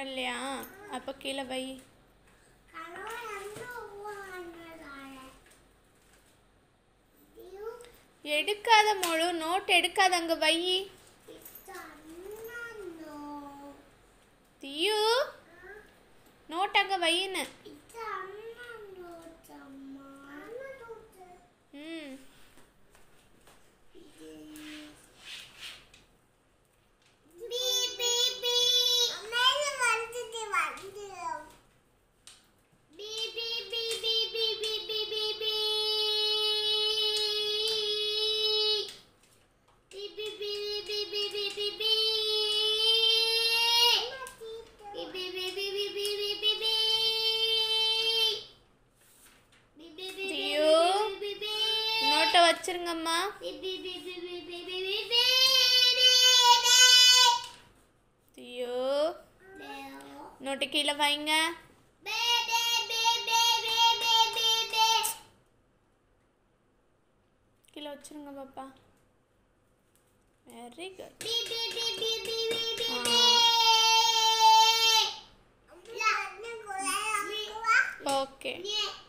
வரலையா அப்போ கீழே வை எடுக்காத முழு நோட் எடுக்காத அங்கே வை தியு நோட் அங்கே வைன்னு ம் தியு நோட்டை வச்சிருங்கம்மா தியு நோட்டு கீழே வைங்க கீழே வச்சிருங்க பாப்பா வெரி குட் ஓகே